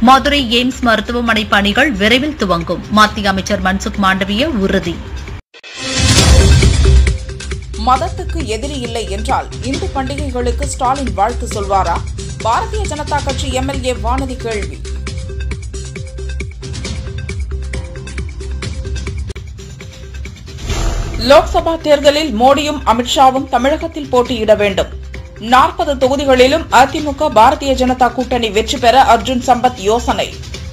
Madurai AIIMS மருத்துவமனை பணிகள் விரைவில் துவங்கும் மத்திய அமைச்சர் மன்சுக் மாண்டவிய உறுதி மதத்துக்கு எதிரி இல்லை என்றால் இந்து பண்டிகைகளுக்கு ஸ்டாலின் வாழ்த்து சொல்வாரா பாரதிய ஜனதா கட்சி எம்எல்ஏ வானதி கேள்வி லோக்சபா தேர்தலில் மோடியும் அமித்ஷாவும் தமிழகத்தில் போட்டியிட வேண்டும் நாற்பது தொகுதிகளிலும் அதிமுக பாரதிய ஜனதா கூட்டணி வெற்றி பெற அர்ஜுன் சம்பத் யோசனை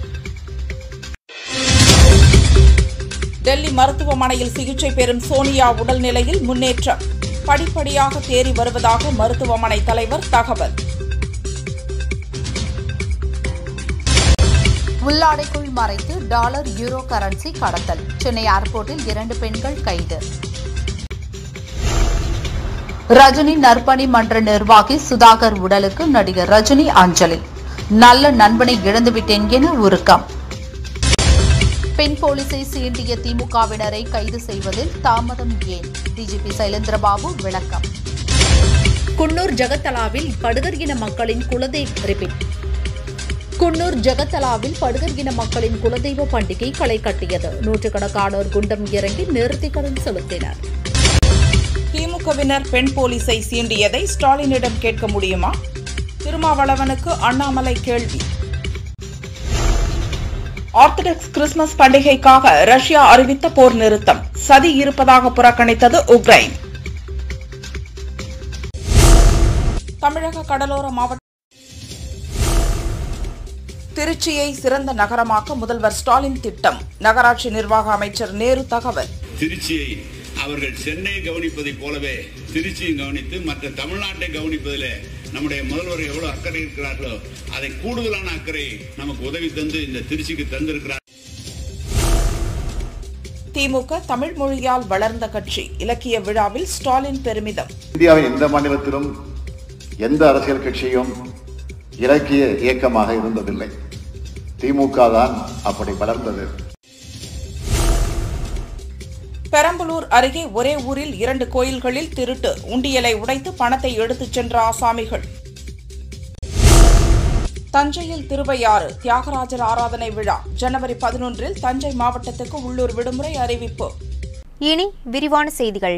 டெல்லி மருத்துவமனையில் சிகிச்சை பெறும் சோனியா உடல்நிலையில் முன்னேற்றம் படிப்படியாக தேறி வருவதாக மருத்துவமனை தலைவர் தகவல் உள்ளாடைக்குள் மறைத்து டாலர் யூரோ கரன்சி கடத்தல் சென்னை ஏர்போர்ட்டில் இரண்டு பெண்கள் கைது ரஜினி நற்பணி மன்ற நிர்வாகி சுதாகர் உடலுக்கு நடிகர் ரஜினி அஞ்சலி நல்ல நண்பனை இழந்துவிட்டேன் என உருக்கம் பெண் போலீசை சீண்டிய திமுகவினரை கைது செய்வதில் தாமதம் ஏன் டிஜிபி சைலேந்திரபாபு விளக்கம் குன்னூர் ஜெகத்தலாவில் படுகர் இன மக்களின் குலதெய்வ ரிப்பீட் குன்னூர் ஜெகத்தலாவில் படுகர் இன மக்களின் குலதெய்வ பண்டிகை களை கட்டியது நூற்றுக்கணக்கானோர் குண்டம் இறங்கி நேர்த்திக்கடன் செலுத்தினர் திமுகவினர் பெண் போலீசை சீண்டியதை ஸ்டாலினிடம் கேட்க முடியுமா திருமாவளவனுக்கு அண்ணாமலை கேள்வி ஆர்த்தடாக்ஸ் கிறிஸ்துமஸ் பண்டிகைக்காக ரஷ்யா அறிவித்த போர் நிறுத்தம் சதி இருப்பதாக புறக்கணித்தது உக்ரைன் தமிழக கடலோர மாவட்ட திருச்சியை சிறந்த நகரமாக்க முதல்வர் ஸ்டாலின் திட்டம் நகராட்சி நிர்வாக அமைச்சர் நேரு தகவல் திருச்சியை அவர்கள் சென்னையை கவனிப்பதைப் போலவே திருச்சியும் கவனித்து மற்ற தமிழ்நாட்டை கவனிப்பதில் நம்முடைய முதல்வர் எவ்வளவு அக்கறை இருக்கிறார்களோ அதை கூடுதலான அக்கறை நமக்கு உதவி தந்து இந்த திருச்சிக்கு தந்திருக்கிறார் திமுக தமிழ் மொழியால் வளர்ந்த கட்சி இலக்கிய விழாவில் ஸ்டாலின் பெருமிதம் இந்தியாவின் எந்த மாநிலத்திலும் எந்த அரசியல் கட்சியும் இலக்கிய இயக்கமாக இருந்ததில்லை திமுக தான் அப்படி வளர்ந்தது பெரம்பலூர் அருகே ஒரே ஊரில் இரண்டு கோயில்களில் திருட்டு உண்டியலை உடைத்து பணத்தை எடுத்துச் சென்ற ஆசாமிகள் தஞ்சையில் திருவையாறு தியாகராஜர் ஆராதனை விழா ஜனவரி பதினொன்றில் தஞ்சை மாவட்டத்துக்கு உள்ளூர் விடுமுறை அறிவிப்பு இனி விரிவான செய்திகள்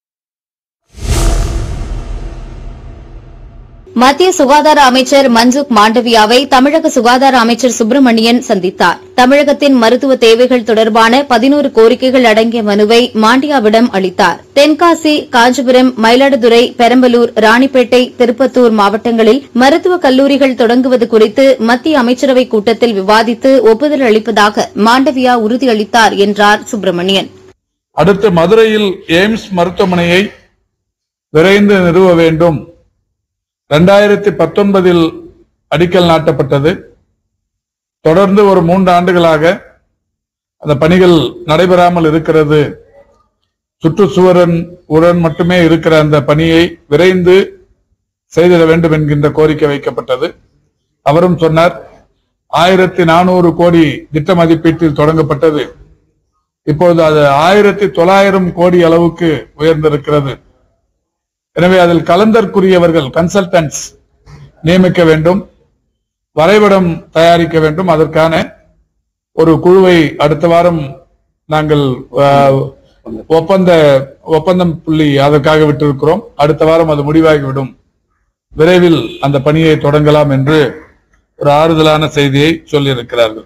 மத்திய சுகாதார அமைச்சர் மன்சுக் மாண்டவியாவை தமிழக சுகாதார அமைச்சர் சுப்பிரமணியன் சந்தித்தார் தமிழகத்தின் மருத்துவ தேவைகள் தொடர்பான பதினோரு கோரிக்கைகள் அடங்கிய மனுவை மாண்டியாவிடம் அளித்தார் தென்காசி காஞ்சிபுரம் மயிலாடுதுறை பெரம்பலூர் ராணிப்பேட்டை திருப்பத்தூர் மாவட்டங்களில் மருத்துவக் கல்லூரிகள் தொடங்குவது குறித்து மத்திய அமைச்சரவைக் கூட்டத்தில் விவாதித்து ஒப்புதல் அளிப்பதாக மாண்டவியா உறுதியளித்தார் என்றார் சுப்பிரமணியன் அடுத்து மதுரையில் எய்ம்ஸ் மருத்துவமனையை விரைந்து நிறுவ வேண்டும் ரெண்டாயிரத்தி பத்தொன்பதில் அடிக்கல் நாட்டப்பட்டது தொடர்ந்து ஒரு மூன்று ஆண்டுகளாக அந்த பணிகள் நடைபெறாமல் இருக்கிறது சுற்றுச்சுவரன் உடன் மட்டுமே இருக்கிற அந்த பணியை விரைந்து செய்திட வேண்டும் என்கின்ற கோரிக்கை வைக்கப்பட்டது அவரும் சொன்னார் ஆயிரத்தி நானூறு கோடி திட்ட மதிப்பீட்டில் தொடங்கப்பட்டது இப்பொழுது அது ஆயிரத்தி தொள்ளாயிரம் கோடி அளவுக்கு உயர்ந்திருக்கிறது எனவே அதில் கலந்தற்குரியவர்கள் கன்சல்டன்ட்ஸ் நியமிக்க வேண்டும் வரைபடம் தயாரிக்க வேண்டும் அதற்கான ஒரு குழுவை அடுத்த வாரம் நாங்கள் ஆஹ், ஒப்பந்த ஒப்பந்தம் புள்ளி அதற்காக விட்டிருக்கிறோம் அடுத்த வாரம் அது முடிவாகிவிடும் விரைவில் அந்த பணியை தொடங்கலாம் என்று ஒரு ஆறுதலான செய்தியை சொல்லியிருக்கிறார்கள்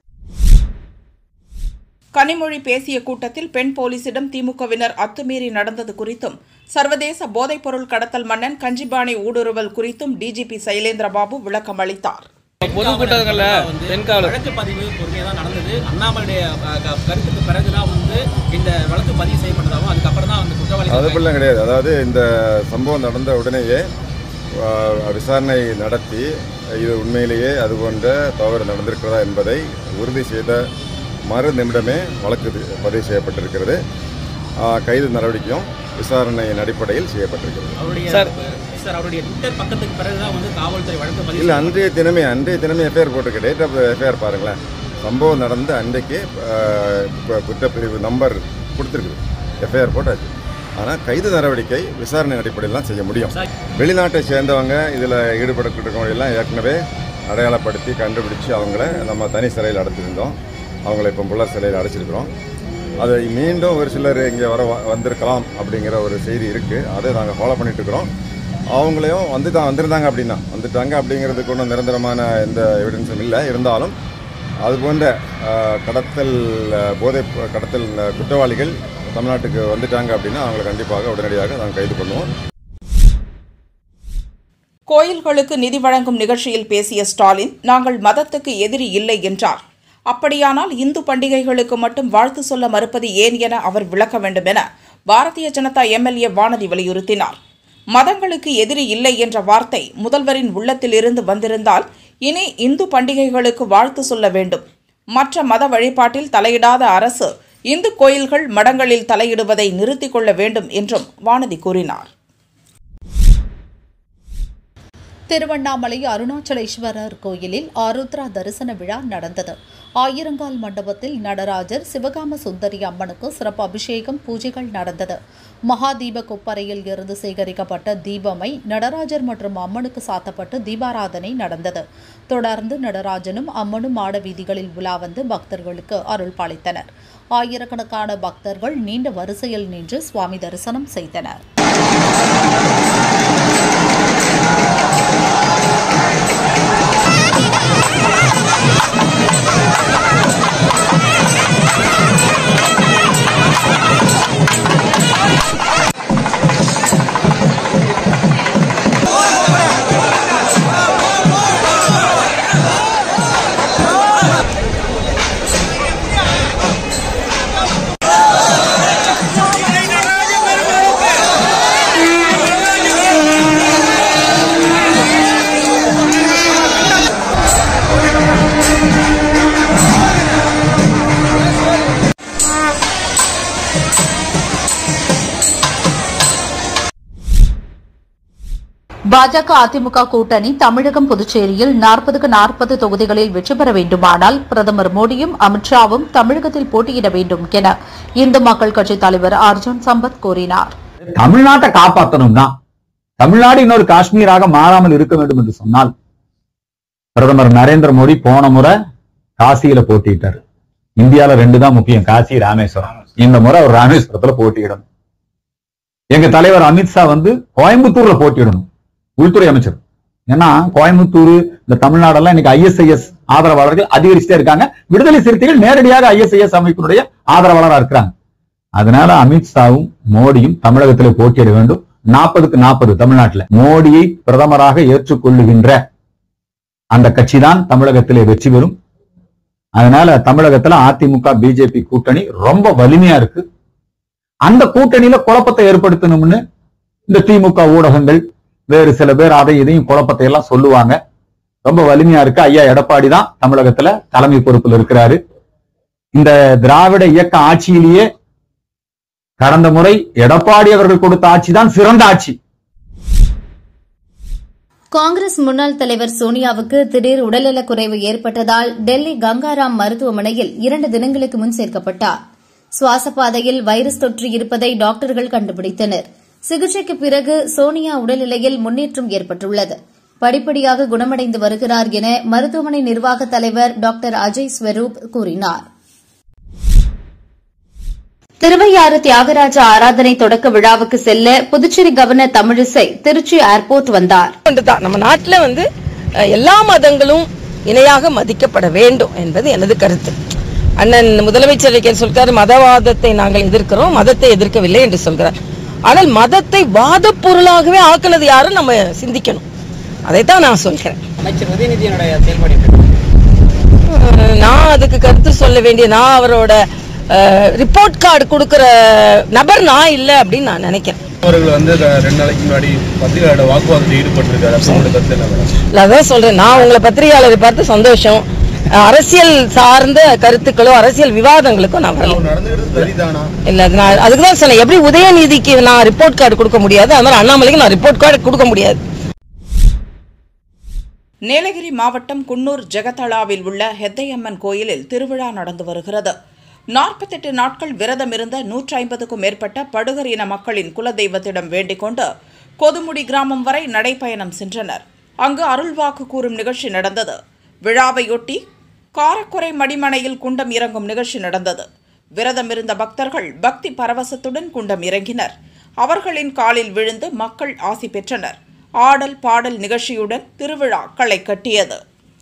கனிமொழி பேசிய கூட்டத்தில் பெண் போலீசிடம் திமுகவினர் அத்துமீறி நடந்தது குறித்தும் சர்வதேச போதைப்பொருள் கடத்தல் மன்னன் கஞ்சிபாணி ஊடுருவல் குறித்தும் டிஜிபி சைலேந்திரபாபு விளக்கம் அளித்தார் பொதுக்கூட்டங்கள்ல தென்கால வழக்கு பதிவு பொறுமையாக தான் நடந்தது அண்ணாமலையுடைய அஹ், க- கருத்துக்கு பிறகுதான் வந்து இந்த வழக்கு பதிவு செய்யப்பட்டதாகவும் அதுக்கப்புறம் தான் வந்து குற்றவாளி அது அப்படிலாம் கிடையாது அதாவது இந்த சம்பவம் நடந்த உடனேயே ஆ, விசாரணை நடத்தி இது உண்மையிலேயே அது போன்ற தவறு நடந்திருக்கிறதா என்பதை உறுதி செய்த மறு நிமிடமே வழக்கு இது பதிவு செய்யப்பட்டிருக்கிறது ஆ, கைது நடவடிக்கையும் விசாரணையின் அடிப்படையில் செய்யப்பட்டிருக்கிறது அவருடைய சார். சார் அவருடைய ட்விட்டர் பக்கத்துக்கு பிறகுதான் வந்து காவல்துறை வழக்கு பதிவு இல்லை அன்றைய தினமே அன்றைய தினமே எஃப்ஐஆர் போட்டிருக்கு டேட் ஆஃப் எஃப்ஐஆர் பாருங்களேன் சம்பவம் நடந்த அன்றைக்கு ஆ, கு- குற்றப்பிரிவு நம்பர் கொடுத்துருக்குது எஃப்ஐஆர் போட்டாச்சு ஆனால் கைது நடவடிக்கை விசாரணை அடிப்படையில் தான் செய்ய முடியும் வெளிநாட்டை சேர்ந்தவங்க இதில் ஈடுபடக்கூடியவங்க எல்லாம் ஏற்கனவே அடையாளப்படுத்தி கண்டுபிடிச்சு அவங்கள நம்ம தனி சிறையில் அடைச்சிருந்தோம் அவங்கள இப்போ புள்ளர் சிறையில் அடைச்சிருக்கிறோம் அதை மீண்டும் ஒரு சிலர் இங்கே வர வ- வந்திருக்கலாம் அப்படிங்கிற ஒரு செய்தி இருக்குது அதை நாங்கள் ஃபாலோ பண்ணிட்டு இருக்கிறோம் அவங்களையும் வந்து தான் வந்திருந்தாங்க அப்படின்னா வந்துட்டாங்க அப்படிங்கிறதுக்கு ஒன்றும் நிரந்தரமான எந்த எவிடன்ஸும் இல்லை இருந்தாலும் அது போன்ற அஹ், கடத்தல் அஹ், போதை ப- கடத்தல் அஹ், குற்றவாளிகள் தமிழ்நாட்டுக்கு வந்துட்டாங்க அப்படின்னா அவங்களை கண்டிப்பாக உடனடியாக நாங்கள் கைது பண்ணுவோம் கோயில்களுக்கு நிதி வழங்கும் நிகழ்ச்சியில் பேசிய ஸ்டாலின் நாங்கள் மதத்துக்கு எதிரி இல்லை என்றார் அப்படியானால் இந்து பண்டிகைகளுக்கு மட்டும் வாழ்த்து சொல்ல மறுப்பது ஏன் என அவர் விளக்க வேண்டும் என பாரதிய ஜனதா எம்எல்ஏ வானதி வலியுறுத்தினார் மதங்களுக்கு எதிரி இல்லை என்ற வார்த்தை முதல்வரின் உள்ளத்திலிருந்து வந்திருந்தால் இனி இந்து பண்டிகைகளுக்கு வாழ்த்து சொல்ல வேண்டும் மற்ற மத வழிபாட்டில் தலையிடாத அரசு இந்து கோயில்கள் மடங்களில் தலையிடுவதை நிறுத்திக் கொள்ள வேண்டும் என்றும் வானதி கூறினார் திருவண்ணாமலை அருணாச்சலேஸ்வரர் கோயிலில் ஆருத்ரா தரிசன விழா நடந்தது ஆயிரங்கால் மண்டபத்தில் நடராஜர் சிவகாம சுந்தரி அம்மனுக்கு சிறப்பு அபிஷேகம் பூஜைகள் நடந்தது மகாதீப கொப்பரையில் இருந்து சேகரிக்கப்பட்ட தீபமை நடராஜர் மற்றும் அம்மனுக்கு சாத்தப்பட்டு தீபாராதனை நடந்தது தொடர்ந்து நடராஜனும் அம்மனும் மாட வீதிகளில் உலா வந்து பக்தர்களுக்கு அருள் பாலித்தனர் ஆயிரக்கணக்கான பக்தர்கள் நீண்ட வரிசையில் நின்று சுவாமி தரிசனம் செய்தனர் பாஜக அதிமுக கூட்டணி தமிழகம் புதுச்சேரியில் நாற்பதுக்கு நாற்பது தொகுதிகளில் வெற்றி பெற வேண்டுமானால் பிரதமர் மோடியும் அமித்ஷாவும் தமிழகத்தில் போட்டியிட வேண்டும் என இந்து மக்கள் கட்சித் தலைவர் அர்ஜுன் சம்பத் கூறினார் தமிழ்நாட்டை காப்பாற்றணும் தான் தமிழ்நாடு இன்னொரு காஷ்மீராக மாறாமல் இருக்க வேண்டும் என்று சொன்னால் பிரதமர் நரேந்திர மோடி போன முறை காசியில போட்டியிட்டார் இந்தியால ரெண்டு தான் முக்கியம் காசி ராமேஸ்வரம் இந்த முறை அவர் ராமேஸ்வரத்துல போட்டியிடணும் எங்க தலைவர் அமித்ஷா வந்து கோயம்புத்தூர்ல போட்டியிடணும் உள்துறை அமைச்சர் ஏன்னா கோயம்புத்தூர் இந்த தமிழ்நாடெல்லாம் இன்னைக்கு ஐஎஸ்ஐஎஸ் ஆதரவாளர்கள் அதிகரிச்சுட்டே இருக்காங்க விடுதலை சிறுத்தைகள் நேரடியாக ஐஎஸ்ஐஎஸ் அமைப்பினுடைய ஆதரவாளரா இருக்கிறாங்க அதனால அமித்ஷாவும் மோடியும் தமிழகத்திலே போட்டியிட வேண்டும் நாற்பதுக்கு நாற்பது தமிழ்நாட்டில் மோடியை பிரதமராக ஏற்றுக்கொள்ளுகின்ற அந்த கட்சி தான் தமிழகத்திலே வெற்றி பெறும் அதனால தமிழகத்துல அதிமுக பிஜேபி கூட்டணி ரொம்ப வலிமையா இருக்கு அந்த கூட்டணியில குழப்பத்தை ஏற்படுத்தணும்னு இந்த திமுக ஊடகங்கள் வேறு சில பேர் அதை இதையும் குழப்பத்தை எல்லாம் சொல்லுவாங்க ரொம்ப வலிமையா இருக்கு ஐயா எடப்பாடி தான் தமிழகத்துல தலைமை பொறுப்புல இருக்கிறாரு இந்த திராவிட இயக்க ஆட்சியிலேயே கடந்த முறை எடப்பாடி அவர்கள் கொடுத்த ஆட்சி தான் சிறந்த ஆட்சி காங்கிரஸ் முன்னாள் தலைவர் சோனியாவுக்கு திடீர் உடல்நலக் குறைவு ஏற்பட்டதால் டெல்லி கங்காராம் மருத்துவமனையில் இரண்டு தினங்களுக்கு முன் சேர்க்கப்பட்டார் சுவாச பாதையில் வைரஸ் தொற்று இருப்பதை டாக்டர்கள் கண்டுபிடித்தனர் சிகிச்சைக்கு பிறகு சோனியா உடல்நிலையில் முன்னேற்றம் ஏற்பட்டுள்ளது படிப்படியாக குணமடைந்து வருகிறார் என மருத்துவமனை நிர்வாக தலைவர் டாக்டர் அஜய் ஸ்வரூப் கூறினார் திருவையாறு தியாகராஜ ஆராதனை தொடக்க விழாவுக்கு செல்ல புதுச்சேரி கவர்னர் தமிழிசை திருச்சி ஏர்போர்ட் வந்தார் தான் நம்ம நாட்டுல வந்து அஹ், எல்லா மதங்களும் இணையாக மதிக்கப்பட வேண்டும் என்பது எனது கருத்து அண்ணன் முதலமைச்சர் வைக்க சொல்கிறார் மதவாதத்தை நாங்கள் எதிர்க்கிறோம் மதத்தை எதிர்க்கவில்லை என்று சொல்கிறார் ஆனால் மதத்தை வாதப் பொருளாகவே ஆக்குனது யாரும் நம்ம சிந்திக்கணும் அதைத்தான் நான் சொல்கிறேன் அமைச்சர் உதயநிதியினுடைய செயல்பாடு எப்படி? அஹ், நான் அதுக்கு கருத்து சொல்ல வேண்டிய நான் அவரோட ரிப்போர்ட் கார்டு கொடுக்கிற நபர் நான் இல்லை அப்படின்னு நான் நினைக்கிறேன் அவர்கள் வந்து க- ரெண்டு நாளைக்கு முன்னாடி பத்திரிகையாளர் வாக்குவாதத்தில் ஈடுபட்டிருக்காரு அப்போ உங்களோட கருத்து என்ன மேடம் இல்ல, அதான் சொல்றேன் நான் உங்களை பத்திரிகையாளரை பார்த்து சந்தோஷம் அஹ், அரசியல் சார்ந்த கருத்துக்களோ அரசியல் விவாதங்களுக்கோ நான் வரல நடந்துகிறது சரிதானா இல்ல அது நான் அதுக்கு தான் சொன்னேன் எப்படி உதயநிதிக்கு நான் ரிப்போர்ட் கார்டு கொடுக்க முடியாது அது மாதிரி அண்ணாமலைக்கு நான் ரிப்போர்ட் கார்டு கொடுக்க முடியாது நீலகிரி மாவட்டம் குன்னூர் ஜெகதளாவில் உள்ள ஹெத்தையம்மன் கோயிலில் திருவிழா நடந்து வருகிறது நாற்பத்தெட்டு நாட்கள் விரதமிருந்த நூற்றி ஐம்பதுக்கும் மேற்பட்ட படுகர் இன மக்களின் குலதெய்வத்திடம் வேண்டிக் கொண்டு கொதுமுடி கிராமம் வரை நடைப்பயணம் சென்றனர் அங்கு அருள்வாக்கு கூறும் நிகழ்ச்சி நடந்தது விழாவையொட்டி காரக்குறை மடிமனையில் குண்டம் இறங்கும் நிகழ்ச்சி நடந்தது விரதம் இருந்த பக்தர்கள் பக்தி பரவசத்துடன் குண்டம் இறங்கினர் அவர்களின் காலில் விழுந்து மக்கள் ஆசி பெற்றனர் ஆடல் பாடல் நிகழ்ச்சியுடன் திருவிழா களை கட்டியது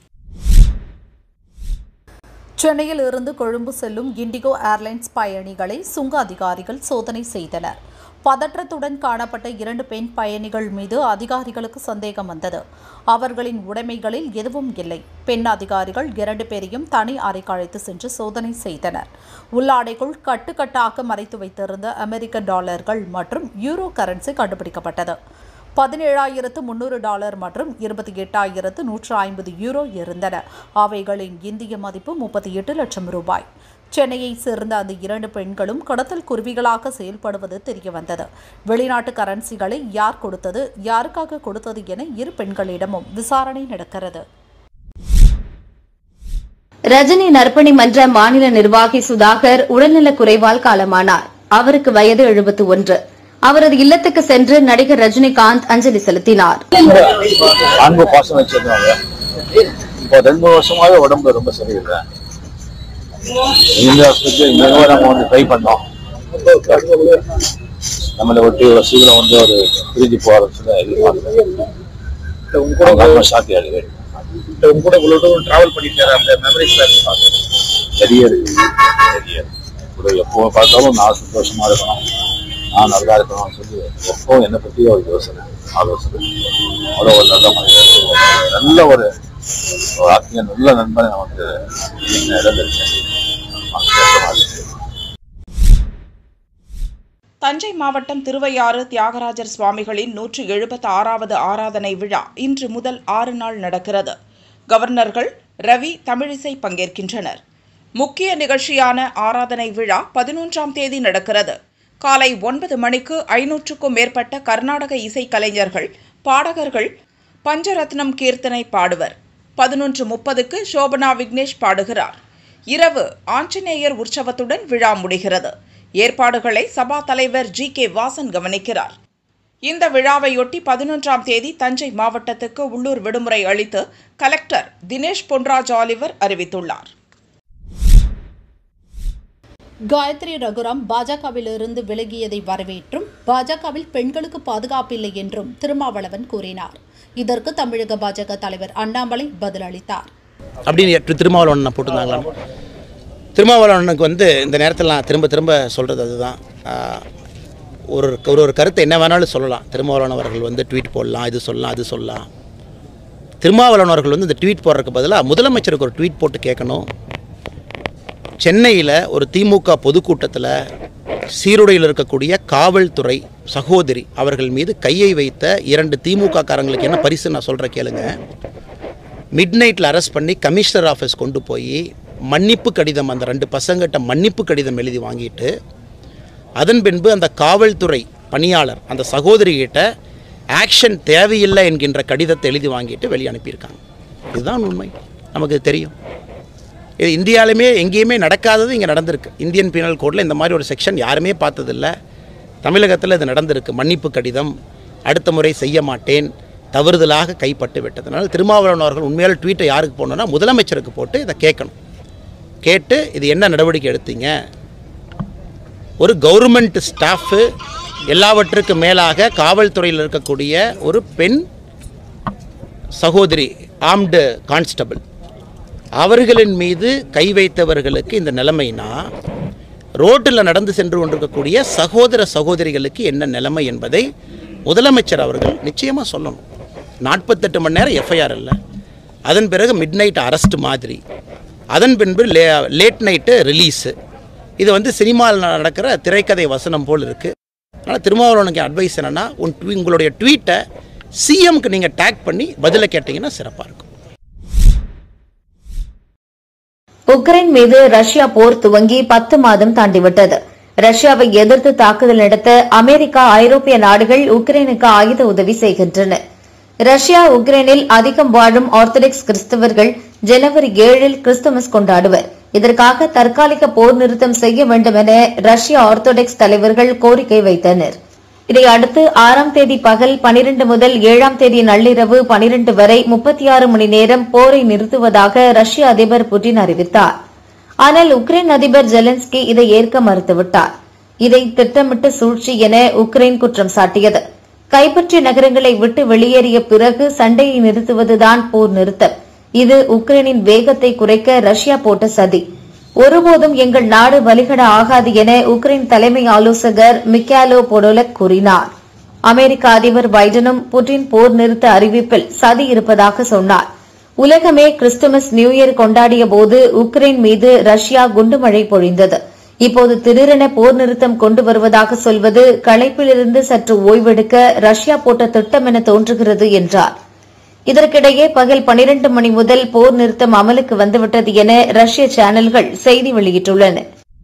சென்னையில் இருந்து கொழும்பு செல்லும் இண்டிகோ ஏர்லைன்ஸ் பயணிகளை சுங்க அதிகாரிகள் சோதனை செய்தனர் பதற்றத்துடன் காணப்பட்ட இரண்டு பெண் பயணிகள் மீது அதிகாரிகளுக்கு சந்தேகம் வந்தது அவர்களின் உடைமைகளில் எதுவும் இல்லை பெண் அதிகாரிகள் இரண்டு பேரையும் தனி அறைக்கு அழைத்து சென்று சோதனை செய்தனர் உள்ளாடைக்குள் கட்டுக்கட்டாக மறைத்து வைத்திருந்த அமெரிக்க டாலர்கள் மற்றும் யூரோ கரன்சி கண்டுபிடிக்கப்பட்டது பதினேழாயிரத்து முன்னூறு டாலர் மற்றும் இருபத்தி எட்டாயிரத்து நூற்று ஐம்பது யூரோ இருந்தன அவைகளின் இந்திய மதிப்பு முப்பத்தி எட்டு லட்சம் ரூபாய் சென்னையைச் சேர்ந்த அந்த இரண்டு பெண்களும் கடத்தல் குருவிகளாக செயல்படுவது தெரியவந்தது வெளிநாட்டு கரன்சிகளை யார் கொடுத்தது யாருக்காக கொடுத்தது என இரு பெண்களிடமும் விசாரணை நடக்கிறது ரஜினி நற்பணி மன்ற மாநில நிர்வாகி சுதாகர் உடல்நலக் குறைவால் காலமானார் அவருக்கு வயது எழுபத்து ஒன்று அவரது இல்லத்துக்கு சென்று நடிகர் ரஜினிகாந்த் அஞ்சலி செலுத்தினார் அன்பு பாசம் வச்சிருந்தாங்க இப்போ ரெண்டு மூணு வருஷமாவே உடம்பு ரொம்ப சரியில்லை இந்த ஹாஸ்பிட்டல் இந்த நம்ம வந்து ட்ரை பண்ணோம் நம்மளை ஒட்டி இவ்வளவு சீக்கிரம் வந்து ஒரு பிரிஞ்சு போறதுல எதிர்பார்க்கிறேன் ஷாக்கி ஆகுது உங்க கூட இவ்வளவு தூரம் டிராவல் பண்ணிட்டாரு அந்த மெமரிஸ் பெரிய இருக்கு பெரிய கூட எப்போ பார்த்தாலும் நான் சந்தோஷமா இருக்கணும் நான் நல்லா இருக்கணும்னு சொல்லி எப்போ என்னை பத்தி ஒரு யோசனை ஆலோசனை அவ்வளோ ஒரு நல்ல மனிதர் ஒரு நல்ல ஒரு ஒரு ஆத்மீய நல்ல நண்பனை நமக்கு இழந்திருக்கேன் சந்தோஷமா இருக்கு தஞ்சை மாவட்டம் திருவையாறு தியாகராஜர் சுவாமிகளின் நூற்று எழுபத்தி ஆறாவது ஆராதனை விழா இன்று முதல் ஆறு நாள் நடக்கிறது கவர்னர்கள் ரவி தமிழிசை பங்கேற்கின்றனர் முக்கிய நிகழ்ச்சியான ஆராதனை விழா பதினொன்றாம் தேதி நடக்கிறது காலை ஒன்பது மணிக்கு ஐநூற்றுக்கும் மேற்பட்ட கர்நாடக இசைக்கலைஞர்கள் பாடகர்கள் பஞ்சரத்னம் கீர்த்தனை பாடுவர் பதினொன்று முப்பதுக்கு சோபனா விக்னேஷ் பாடுகிறார் இரவு ஆஞ்சநேயர் உற்சவத்துடன் விழா முடிகிறது ஏற்பாடுகளை சபா தலைவர் ஜி கே வாசன் கவனிக்கிறார் இந்த விழாவையொட்டி பதினொன்றாம் தேதி தஞ்சை மாவட்டத்துக்கு உள்ளூர் விடுமுறை அளித்து கலெக்டர் தினேஷ் பொன்ராஜ் ஆலிவர் அறிவித்துள்ளார் காயத்ரி ரகுராம் பாஜகவிலிருந்து விலகியதை வரவேற்றும் பாஜகவில் பெண்களுக்கு பாதுகாப்பில்லை என்றும் திருமாவளவன் கூறினார் இதற்கு தமிழக பாஜக தலைவர் அண்ணாமலை பதிலளித்தார் அப்படின்னு திருமாவளவன் போட்டிருந்தாங்களா திருமாவளவனுக்கு வந்து இந்த நேரத்தில் நான் திரும்ப திரும்ப சொல்கிறது அதுதான் ஆஹ், ஒரு ஒரு ஒரு கருத்தை என்ன வேணாலும் சொல்லலாம் திருமாவளவன் அவர்கள் வந்து ட்வீட் போடலாம் இது சொல்லலாம் அது சொல்லலாம் திருமாவளவன் அவர்கள் வந்து இந்த ட்வீட் போடுறதுக்கு பதிலாக முதலமைச்சருக்கு ஒரு ட்வீட் போட்டு கேட்கணும் சென்னையில் ஒரு திமுக பொதுக்கூட்டத்தில் சீருடையில் இருக்கக்கூடிய காவல்துறை சகோதரி அவர்கள் மீது கையை வைத்த இரண்டு திமுக காரங்களுக்கு என்ன பரிசு நான் சொல்கிறேன் கேளுங்க மிட் நைட்டில் அரெஸ்ட் பண்ணி கமிஷனர் ஆஃபீஸ் கொண்டு போய் மன்னிப்பு கடிதம் அந்த ரெண்டு பசங்கிட்ட மன்னிப்பு கடிதம் எழுதி வாங்கிட்டு அதன் பின்பு அந்த காவல்துறை பணியாளர் அந்த சகோதரி கிட்ட ஆக்ஷன் தேவையில்லை என்கின்ற கடிதத்தை எழுதி வாங்கிட்டு வெளியே அனுப்பியிருக்காங்க இதுதான் உண்மை நமக்கு தெரியும் இது இந்தியாலுமே எங்கேயுமே நடக்காதது இங்கே நடந்திருக்கு இந்தியன் பீனல் கோடில் இந்த மாதிரி ஒரு செக்ஷன் யாருமே பார்த்ததில்ல தமிழகத்தில் இது நடந்திருக்கு மன்னிப்பு கடிதம் அடுத்த முறை செய்ய மாட்டேன் தவறுதலாக கைப்பட்டு விட்டதுனால திருமாவளவன் அவர்கள் உண்மையால் ட்வீட்டை யாருக்கு போடணும்னா முதலமைச்சருக்கு போட்டு இதை கேட்கணும் கேட்டு இது என்ன நடவடிக்கை எடுத்தீங்க ஒரு கவர்மெண்ட் ஸ்டாஃபு எல்லாவற்றுக்கும் மேலாக காவல்துறையில் இருக்கக்கூடிய ஒரு பெண் சகோதரி ஆம்டு கான்ஸ்டபிள் அவர்களின் மீது கை வைத்தவர்களுக்கு இந்த நிலைமைனா ரோட்டில் நடந்து சென்று கொண்டிருக்கக்கூடிய சகோதர சகோதரிகளுக்கு என்ன நிலைமை என்பதை முதலமைச்சர் அவர்கள் நிச்சயமாக சொல்லணும் நாற்பத்தெட்டு மணி நேரம் எஃப்ஐஆர் இல்லை அதன் பிறகு மிட் நைட் அரெஸ்ட் மாதிரி அதன் பின்பு லே லேட் நைட்டு ரிலீஸு இது வந்து சினிமாவில் நடக்கிற திரைக்கதை வசனம் போல் இருக்குது அதனால் திருமாவளவனுக்கு அட்வைஸ் என்னென்னா உன் tweet- உங்களுடைய ட்வீட்டை சிஎம்க்கு நீங்கள் டேக் பண்ணி பதிலை கேட்டிங்கன்னா சிறப்பாக இருக்கும் உக்ரைன் மீது ரஷ்யா போர் துவங்கி பத்து மாதம் தாண்டிவிட்டது ரஷ்யாவை எதிர்த்து தாக்குதல் நடத்த அமெரிக்கா ஐரோப்பிய நாடுகள் உக்ரைனுக்கு ஆயுத உதவி செய்கின்றன ரஷ்யா உக்ரைனில் அதிகம் வாழும் ஆர்த்தடாக்ஸ் கிறிஸ்தவர்கள் ஜனவரி ஏழில் கிறிஸ்துமஸ் கொண்டாடுவர் இதற்காக தற்காலிக போர் நிறுத்தம் செய்ய வேண்டும் என ரஷ்ய ஆர்த்தடாக்ஸ் தலைவர்கள் கோரிக்கை வைத்தனர் இதையடுத்து ஆறாம் தேதி பகல் பனிரெண்டு முதல் ஏழாம் தேதி நள்ளிரவு பனிரெண்டு வரை முப்பத்தி ஆறு மணி நேரம் போரை நிறுத்துவதாக ரஷ்ய அதிபர் புட்டின் அறிவித்தார் ஆனால் உக்ரைன் அதிபர் ஜெலன்ஸ்கி இதை ஏற்க மறுத்துவிட்டார் இதை திட்டமிட்ட சூழ்ச்சி என உக்ரைன் குற்றம் சாட்டியது கைப்பற்றிய நகரங்களை விட்டு வெளியேறிய பிறகு சண்டையை நிறுத்துவதுதான் போர் நிறுத்தம் இது உக்ரைனின் வேகத்தை குறைக்க ரஷ்யா போட்ட சதி ஒருபோதும் எங்கள் நாடு வழிகட ஆகாது என உக்ரைன் தலைமை ஆலோசகர் மிக்காலோ பொடோலக் கூறினார் அமெரிக்க அதிபர் பைடனும் புட்டின் போர் நிறுத்த அறிவிப்பில் சதி இருப்பதாக சொன்னார் உலகமே கிறிஸ்துமஸ் நியூ இயர் கொண்டாடிய போது உக்ரைன் மீது ரஷ்யா குண்டுமழை பொழிந்தது இப்போது திடீரென போர் நிறுத்தம் கொண்டு வருவதாக சொல்வது களைப்பிலிருந்து சற்று ஓய்வெடுக்க ரஷ்யா போட்ட திட்டம் என தோன்றுகிறது என்றார் இதற்கிடையே பகல் பனிரண்டு மணி முதல் போர் நிறுத்தம் அமலுக்கு வந்துவிட்டது என ரஷ்ய சேனல்கள் செய்தி வெளியிட்டுள்ளன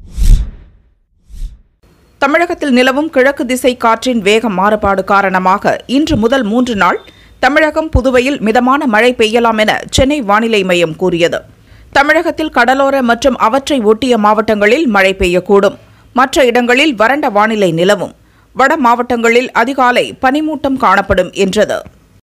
தமிழகத்தில் நிலவும் கிழக்கு திசை காற்றின் வேக மாறுபாடு காரணமாக இன்று முதல் மூன்று நாள் தமிழகம் புதுவையில் மிதமான மழை பெய்யலாம் என சென்னை வானிலை மையம் கூறியது தமிழகத்தில் கடலோர மற்றும் அவற்றை ஒட்டிய மாவட்டங்களில் மழை பெய்யக்கூடும் மற்ற இடங்களில் வறண்ட வானிலை நிலவும் வட மாவட்டங்களில் அதிகாலை பனிமூட்டம் காணப்படும் என்றது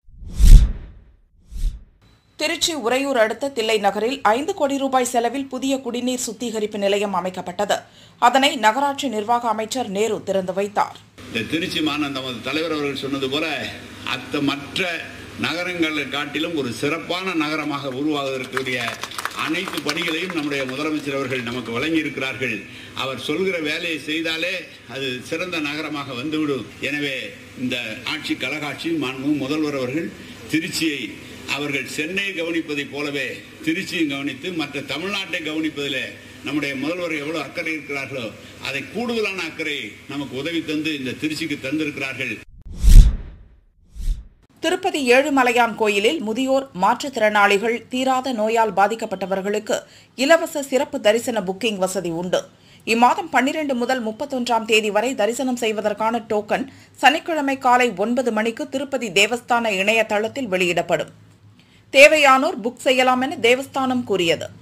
திருச்சி உறையூர் அடுத்த தில்லை நகரில் ஐந்து கோடி ரூபாய் செலவில் புதிய குடிநீர் சுத்திகரிப்பு நிலையம் அமைக்கப்பட்டது அதனை நகராட்சி நிர்வாக அமைச்சர் நேரு திறந்து வைத்தார் இந்த திருச்சி மாநகரம் நமது தலைவர் அவர்கள் சொன்னது போல அத்த மற்ற நகரங்களை காட்டிலும் ஒரு சிறப்பான நகரமாக உருவாவதற்குரிய அனைத்து பணிகளையும் நம்முடைய முதலமைச்சர் அவர்கள் நமக்கு வழங்கியிருக்கிறார்கள் அவர் சொல்கிற வேலையை செய்தாலே அது சிறந்த நகரமாக வந்துவிடும் எனவே இந்த ஆட்சி கழகாட்சி மாண்பு முதல்வர் அவர்கள் திருச்சியை அவர்கள் சென்னை கவனிப்பதைப் போலவே திருச்சியும் கவனித்து மற்ற தமிழ்நாட்டை கவனிப்பதில் நம்முடைய முதல்வர் எவ்வளவு அக்கறை இருக்கிறார்களோ அதை கூடுதலான அக்கறை நமக்கு உதவி தந்து இந்த திருச்சிக்கு தந்திருக்கிறார்கள் திருப்பதி ஏழுமலையான் கோயிலில் முதியோர் மாற்றுத்திறனாளிகள் தீராத நோயால் பாதிக்கப்பட்டவர்களுக்கு இலவச சிறப்பு தரிசன புக்கிங் வசதி உண்டு இம்மாதம் பன்னிரண்டு முதல் முப்பத்தொன்றாம் தேதி வரை தரிசனம் செய்வதற்கான டோக்கன் சனிக்கிழமை காலை ஒன்பது மணிக்கு திருப்பதி தேவஸ்தான இணையதளத்தில் வெளியிடப்படும் தேவையானோர் புக் செய்யலாம் என தேவஸ்தானம் கூறியது